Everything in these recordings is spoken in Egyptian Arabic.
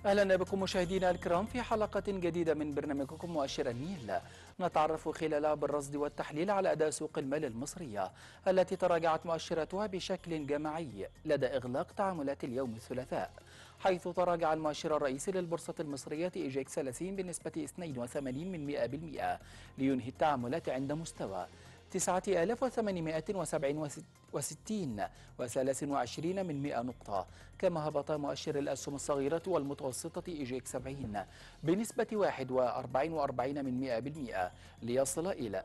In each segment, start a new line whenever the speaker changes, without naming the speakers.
اهلا بكم مشاهدينا الكرام في حلقه جديده من برنامجكم مؤشر النيل نتعرف خلالها بالرصد والتحليل على اداء سوق المال المصريه التي تراجعت مؤشراتها بشكل جماعي لدى اغلاق تعاملات اليوم الثلاثاء حيث تراجع المؤشر الرئيسي للبورصه المصريه ايجيكس 30 بنسبه 82 من 100% لينهي التعاملات عند مستوى 9867 و23 من 100 نقطة كما هبط مؤشر الأسهم الصغيرة والمتوسطة إيجيك 70 بنسبة 41 من 100% ليصل إلى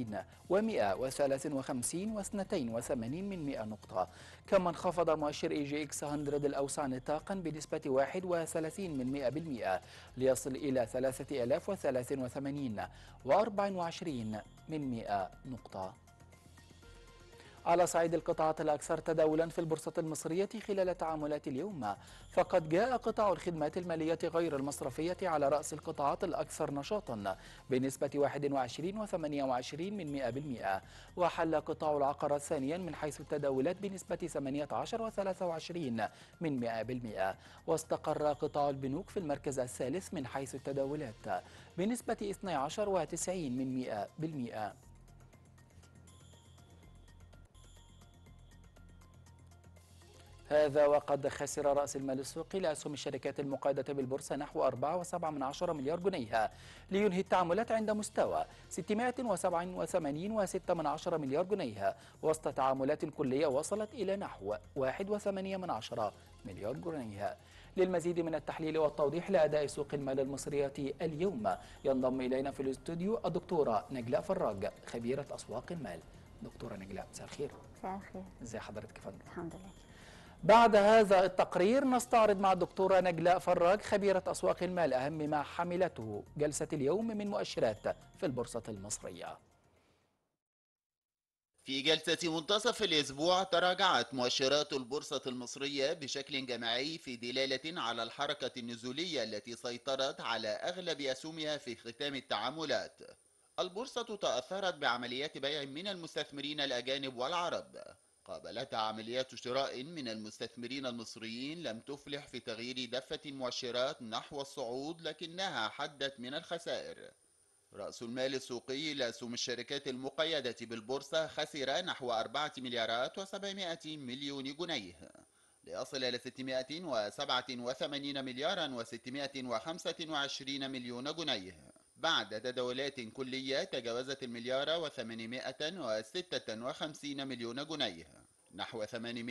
2153 و82 من 100 نقطة كما انخفض مؤشر إي جي إكس 100 الأوسع نطاقا بنسبة 31 من 100% ليصل إلى 3083 و24 من 100 نقطة على صعيد القطاعات الأكثر تداولا في البورصة المصرية خلال تعاملات اليوم فقد جاء قطاع الخدمات المالية غير المصرفية على رأس القطاعات الأكثر نشاطا بنسبة 21 و28 من 100% وحل قطاع العقارات ثانيا من حيث التداولات بنسبة 18 و23 من 100% واستقر قطاع البنوك في المركز الثالث من حيث التداولات بنسبة 12 و90 من 100% هذا وقد خسر رأس المال السوقي لأسهم الشركات المقادة بالبورصة نحو 4.7 مليار جنيه لينهي التعاملات عند مستوى 687 و6 مليار جنيه وسط تعاملات كلية وصلت إلى نحو 1.8 مليار جنيه للمزيد من التحليل والتوضيح لأداء سوق المال المصرية اليوم ينضم إلينا في الاستوديو الدكتورة نجلاء فراج خبيرة أسواق المال دكتورة نجلاء مساء الخير
مساء الخير
ازي حضرتك يا فندم
الحمد لله
بعد هذا التقرير نستعرض مع الدكتورة نجلاء فراج خبيرة أسواق المال أهم ما حملته جلسة اليوم من مؤشرات في البورصة المصرية
في جلسة منتصف الأسبوع تراجعت مؤشرات البورصة المصرية بشكل جماعي في دلالة على الحركة النزولية التي سيطرت على أغلب أسهمها في ختام التعاملات. البورصة تأثرت بعمليات بيع من المستثمرين الأجانب والعرب. قابلتها عمليات شراء من المستثمرين المصريين لم تفلح في تغيير دفة المؤشرات نحو الصعود لكنها حدت من الخسائر. رأس المال السوقي لأسهم الشركات المقيدة بالبورصة خسر نحو 4 مليارات و700 مليون جنيه ليصل إلى 687 مليارا و625 مليون جنيه بعد تداولات كلية تجاوزت المليار و856 مليون جنيه نحو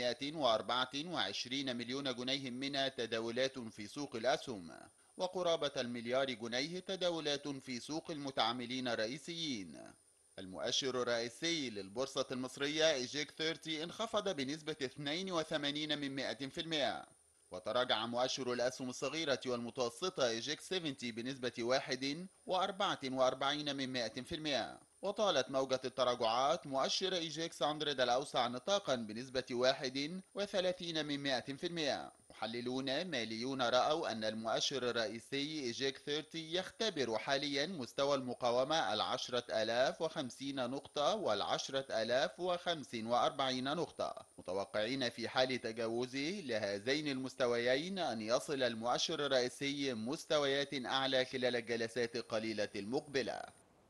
824 مليون جنيه منها تداولات في سوق الأسهم وقرابة المليار جنيه تداولات في سوق المتعاملين الرئيسيين المؤشر الرئيسي للبورصة المصرية إيجيك 30 انخفض بنسبة 82 من 100% وتراجع مؤشر الأسهم الصغيرة والمتوسطة إيجيك 70 بنسبة 1 و44 من 100% وطالت موجة التراجعات مؤشر إيجيكس 100 الأوسع نطاقا بنسبة 31 من 100% محللون ماليون رأوا أن المؤشر الرئيسي إيجيك 30 يختبر حاليا مستوى المقاومة العشرة ألاف وخمسين نقطة والعشرة ألاف وخمس وأربعين نقطة متوقعين في حال تجاوزه لهذين المستويين أن يصل المؤشر الرئيسي مستويات أعلى خلال الجلسات القليلة المقبلة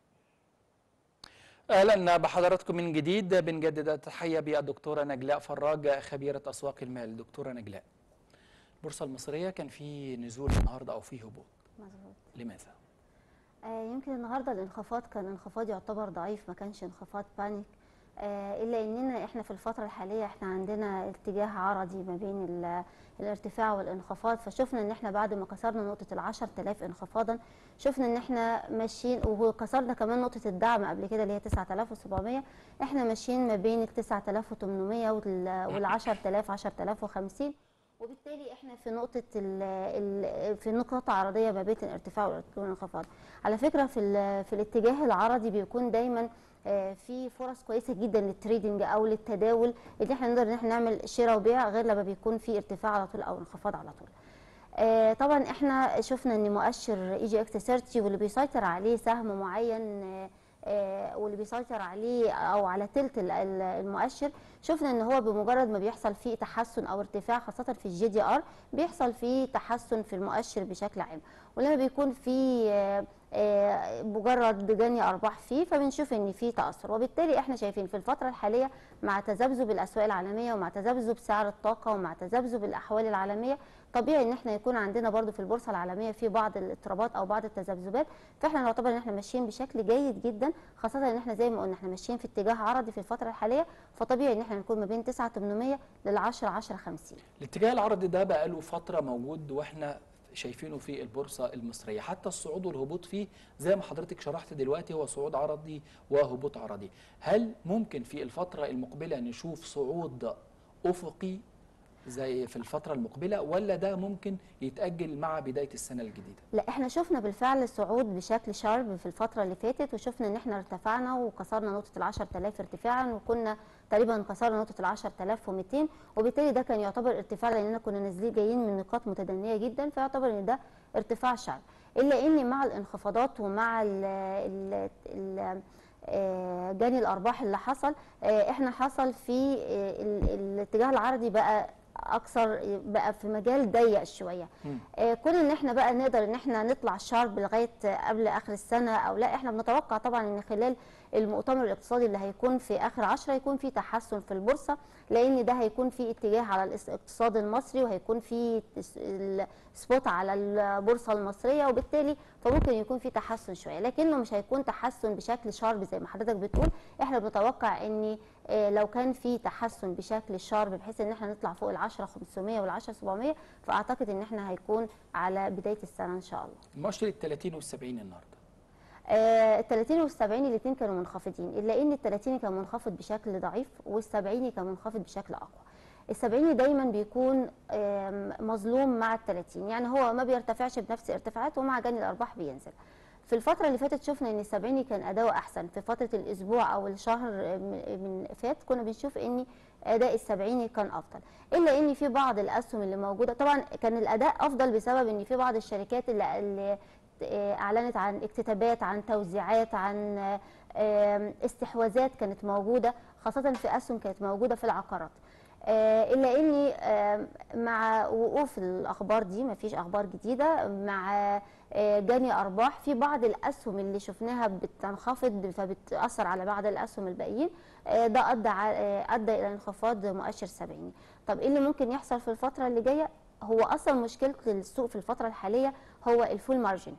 اهلا بحضراتكم من جديد بنجدد التحيه بالدكتوره نجلاء فراج خبيره اسواق المال دكتوره نجلاء البورصه المصريه كان في نزول النهارده او في هبوط
مظبوط
لماذا
آه يمكن النهارده الانخفاض كان انخفاض يعتبر ضعيف ما كانش انخفاض بانيك آه الا اننا احنا في الفتره الحاليه احنا عندنا اتجاه عرضي ما بين ال- الارتفاع والانخفاض فشفنا ان احنا بعد ما كسرنا نقطه ال 10000 انخفاضا شفنا ان احنا ماشيين وكسرنا كمان نقطه الدعم قبل كده اللي هي 9700 احنا ماشيين ما بين ال 9800 وال 10000 10050 وبالتالي احنا في نقطه ال ال في نقطه عرضيه ما بين الارتفاع والانخفاض على فكره في ال- في الاتجاه العرضي بيكون دايما آه، في فرص كويسه جدا للتريدنج او للتداول اللي احنا نقدر ان احنا نعمل شراء وبيع غير لما بيكون في ارتفاع على طول او انخفاض على طول آه، طبعا احنا شفنا ان مؤشر اي جي اكس 30 واللي بيسيطر عليه سهم معين آه، آه، واللي بيسيطر عليه او على تلت ال- ال- المؤشر شفنا ان هو بمجرد ما بيحصل فيه تحسن او ارتفاع خاصه في الجي دي ار بيحصل فيه تحسن في المؤشر بشكل عام ولما بيكون في آه، آه، مجرد جني ارباح فيه فبنشوف ان في تاثر وبالتالي احنا شايفين في الفتره الحاليه مع تذبذب الاسواق العالميه ومع تذبذب سعر الطاقه ومع تذبذب الاحوال العالميه طبيعي ان احنا يكون عندنا برضو في البورصه العالميه في بعض الاضطرابات او بعض التذبذبات فاحنا نعتبر ان احنا ماشيين بشكل جيد جدا خاصه ان احنا زي ما قلنا احنا ماشيين في اتجاه عرضي في الفتره الحاليه فطبيعي ان احنا نكون ما بين 9800 لل 10 10 50
الاتجاه العرضي ده بقى له فتره موجود واحنا شايفينه في البورصه المصريه حتى الصعود والهبوط فيه زي ما حضرتك شرحت دلوقتي هو صعود عرضي وهبوط عرضي هل ممكن في الفتره المقبله نشوف صعود افقي زي في الفتره المقبله ولا ده ممكن يتاجل مع بدايه السنه الجديده
لا احنا شفنا بالفعل صعود بشكل شارب في الفتره اللي فاتت وشفنا ان احنا ارتفعنا وكسرنا نقطه ال 10000 ارتفاعا وكنا تقريبا كسرنا نقطه ال 10200 وبالتالي ده كان يعتبر ارتفاع لاننا كنا نازلين جايين من نقاط متدنيه جدا فيعتبر ان ده ارتفاع شارب الا ان مع الانخفاضات ومع ال ال ال آه، جني الارباح اللي حصل آه، احنا حصل في آه، ال- الاتجاه العرضي بقى اكثر بقى في مجال ضيق شويه
مم.
آه، كون ان احنا بقى نقدر ان احنا نطلع شارب لغايه قبل اخر السنه او لا احنا بنتوقع طبعا ان خلال المؤتمر الاقتصادي اللي هيكون في اخر عشرة يكون في تحسن في البورصه لان ده هيكون في اتجاه على الاس- الاقتصاد المصري وهيكون في تس- السبوت على البورصه المصريه وبالتالي فممكن يكون في تحسن شويه لكنه مش هيكون تحسن بشكل شارب زي ما حضرتك بتقول احنا بنتوقع ان آه، لو كان في تحسن بشكل شارب بحيث ان احنا نطلع فوق ال 10 500 وال 10 700 فاعتقد ان احنا هيكون على بدايه السنه ان شاء الله.
المؤشر ال 30 وال 70 النهارده
آه، ال 30 وال 70 الاثنين كانوا منخفضين الا ان ال 30 كان منخفض بشكل ضعيف وال 70 كان منخفض بشكل اقوى. ال 70 دايما بيكون آم، مظلوم مع ال 30 يعني هو ما بيرتفعش بنفس ارتفاعاته ومع جني الارباح بينزل. في الفترة اللي فاتت شفنا ان السبعيني كان اداؤه احسن في فترة الاسبوع او الشهر من من فات كنا بنشوف ان اداء السبعيني كان افضل الا ان في بعض الاسهم اللي موجودة طبعا كان الاداء افضل بسبب ان في بعض الشركات اللي, اللي آه، اعلنت عن اكتتابات عن توزيعات عن آه، آم، استحواذات كانت موجودة خاصة في اسهم كانت موجودة في العقارات آه، الا اني آم، مع وقوف الاخبار دي مفيش اخبار جديده مع آه، جني ارباح في بعض الاسهم اللي شفناها بتنخفض فبتاثر على بعض الاسهم الباقيين آه، ده ادى ع- آه، ادى الى انخفاض مؤشر 70 طب ايه اللي ممكن يحصل في الفتره اللي جايه هو اصلا مشكله السوق في الفتره الحاليه هو الفول مارجن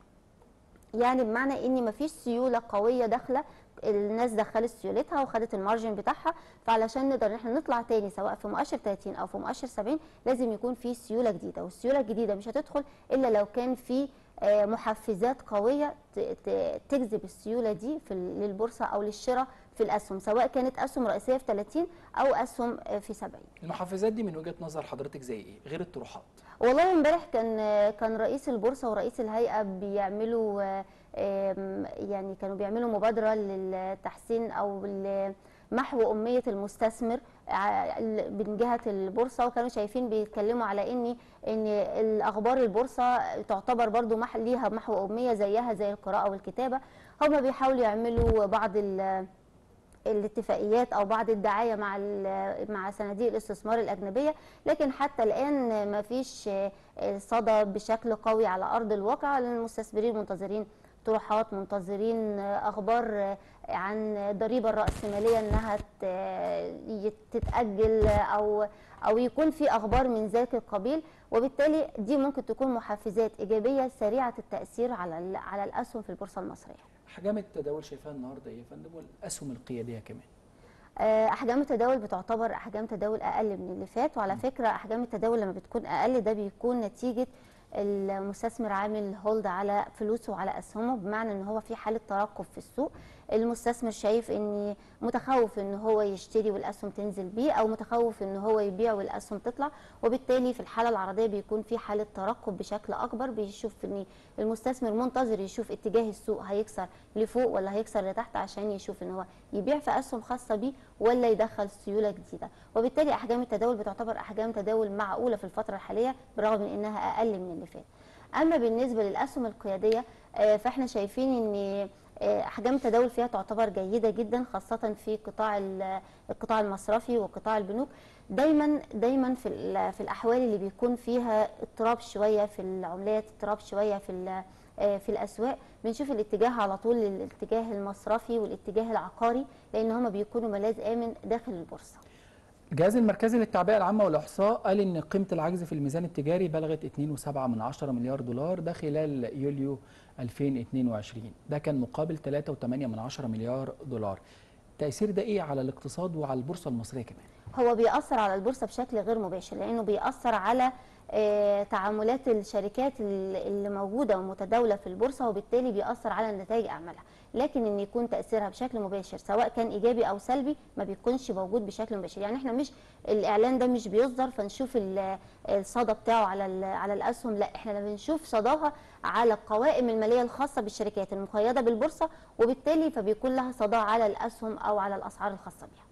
يعني بمعنى ان مفيش سيوله قويه داخله الناس دخلت سيولتها وخدت المارجن بتاعها فعلشان نقدر ان احنا نطلع تاني سواء في مؤشر 30 او في مؤشر 70 لازم يكون في سيوله جديده والسيوله الجديده مش هتدخل الا لو كان في آه، محفزات قويه ت- ت- تجذب السيوله دي في ال- للبورصه او للشراء في الاسهم سواء كانت اسهم رئيسيه في 30 او اسهم آه، في 70
المحفزات دي من وجهه نظر حضرتك زي ايه غير الطروحات
والله امبارح كان كان رئيس البورصه ورئيس الهيئه بيعملوا آه، آم، يعني كانوا بيعملوا مبادره للتحسين او ل- محو اميه المستثمر ع- ال- من جهه البورصه وكانوا شايفين بيتكلموا على ان ان الاخبار البورصه تعتبر برضو مح ليها محو اميه زيها زي القراءه والكتابه هم بيحاولوا يعملوا بعض ال- الاتفاقيات او بعض الدعايه مع ال- مع صناديق الاستثمار الاجنبيه لكن حتى الان ما فيش صدى بشكل قوي على ارض الواقع لان المستثمرين منتظرين طروحات منتظرين اخبار عن الضريبه الراسماليه انها ت- تتاجل او او يكون في اخبار من ذاك القبيل وبالتالي دي ممكن تكون محفزات ايجابيه سريعه التاثير على ال- على الاسهم في البورصه المصريه
احجام التداول شايفاها النهارده ايه يا فندم والاسهم القياديه كمان
آه، احجام التداول بتعتبر احجام تداول اقل من اللي فات وعلى فكره احجام التداول لما بتكون اقل ده بيكون نتيجه المستثمر عامل هولد على فلوسه وعلى اسهمه بمعنى ان هو في حاله ترقب في السوق المستثمر شايف ان متخوف ان هو يشتري والاسهم تنزل بيه او متخوف ان هو يبيع والاسهم تطلع وبالتالي في الحاله العرضيه بيكون في حاله ترقب بشكل اكبر بيشوف ان المستثمر منتظر يشوف اتجاه السوق هيكسر لفوق ولا هيكسر لتحت عشان يشوف ان هو يبيع في اسهم خاصه بيه ولا يدخل سيوله جديده وبالتالي احجام التداول بتعتبر احجام تداول معقوله في الفتره الحاليه برغم من انها اقل من اللي فات اما بالنسبه للاسهم القياديه آه، فاحنا شايفين ان آه، احجام التداول فيها تعتبر جيده جدا خاصه في قطاع ال- القطاع المصرفي وقطاع البنوك دايما دايما في ال- في الاحوال اللي بيكون فيها اضطراب شويه في العملات اضطراب شويه في ال- آه، في الاسواق بنشوف الاتجاه على طول للاتجاه المصرفي والاتجاه العقاري لان هما بيكونوا ملاذ امن داخل البورصه
الجهاز المركزي للتعبئة العامة والإحصاء قال إن قيمة العجز في الميزان التجاري بلغت 2.7 من عشرة مليار دولار ده خلال يوليو 2022 ده كان مقابل 3.8 من عشرة مليار دولار تأثير ده إيه على الاقتصاد وعلى البورصة المصرية كمان؟
هو بيأثر على البورصة بشكل غير مباشر لأنه بيأثر على آه، تعاملات الشركات ال- اللي موجودة ومتداولة في البورصة وبالتالي بيأثر على نتائج أعمالها لكن ان يكون تاثيرها بشكل مباشر سواء كان ايجابي او سلبي ما بيكونش موجود بشكل مباشر يعني احنا مش الاعلان ده مش بيصدر فنشوف ال- الصدى بتاعه على ال- على الاسهم لا احنا لما بنشوف صداها على القوائم الماليه الخاصه بالشركات المقيده بالبورصه وبالتالي فبيكون لها صدى على الاسهم او على الاسعار الخاصه بها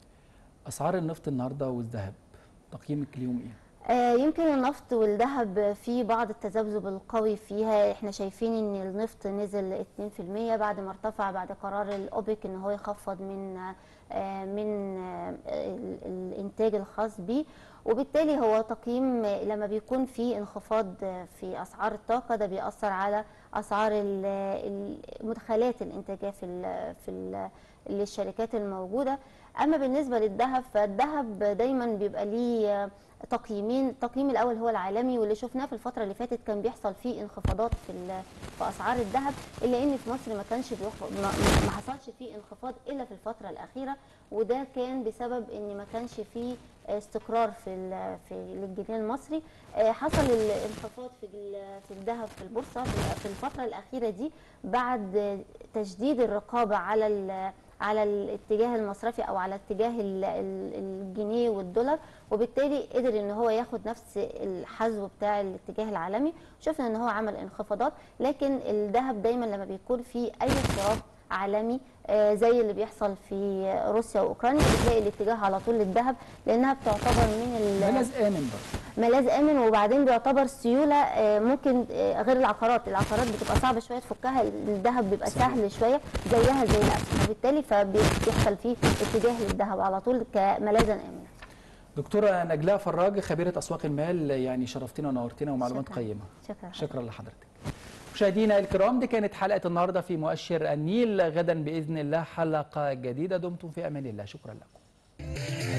أسعار النفط النهاردة والذهب تقييمك ليهم إيه؟
آه، يمكن النفط والذهب في بعض التذبذب القوي فيها احنا شايفين ان النفط نزل 2% بعد ما ارتفع بعد قرار الاوبك ان هو يخفض من آه، من آه، ال- الانتاج الخاص به وبالتالي هو تقييم آه، لما بيكون في انخفاض آه، في اسعار الطاقه ده بيأثر على اسعار ال- ال- المدخلات الانتاجيه في ال في ال للشركات الموجوده اما بالنسبه للذهب فالذهب دايما بيبقى ليه آه، تقييمين التقييم الاول هو العالمي واللي شفناه في الفتره اللي فاتت كان بيحصل فيه انخفاضات في ال- في اسعار الذهب الا ان في مصر ما كانش بيخ- ما, ما حصلش فيه انخفاض الا في الفتره الاخيره وده كان بسبب ان ما كانش فيه استقرار في ال- في الجنيه المصري آه، حصل الانخفاض في ال- في الذهب في البورصه في في الفتره الاخيره دي بعد تشديد الرقابه على ال- على الاتجاه المصرفي او على اتجاه ال- ال- الجنيه والدولار وبالتالي قدر ان هو ياخد نفس الحذو بتاع الاتجاه العالمي شفنا ان هو عمل انخفاضات لكن الذهب دايما لما بيكون في اي اضطراب عالمي آه، زي اللي بيحصل في روسيا واوكرانيا بتلاقي الاتجاه على طول للذهب لانها بتعتبر من ال-
ملاذ آمن برضه
ملاذ امن وبعدين بيعتبر سيوله آه، ممكن آه، غير العقارات العقارات بتبقى صعبه شويه تفكها الذهب بيبقى
صحيح.
سهل شويه زيها زي الاسهم وبالتالي فبيحصل فيه اتجاه للذهب على طول كملاذا امنا
دكتورة نجلاء فراج خبيرة أسواق المال يعني شرفتنا ونورتنا ومعلومات
شكراً.
قيمة
شكرا
شكرا لحضرتك مشاهدينا الكرام دي كانت حلقة النهاردة في مؤشر النيل غدا بإذن الله حلقة جديدة دمتم في أمان الله شكرا لكم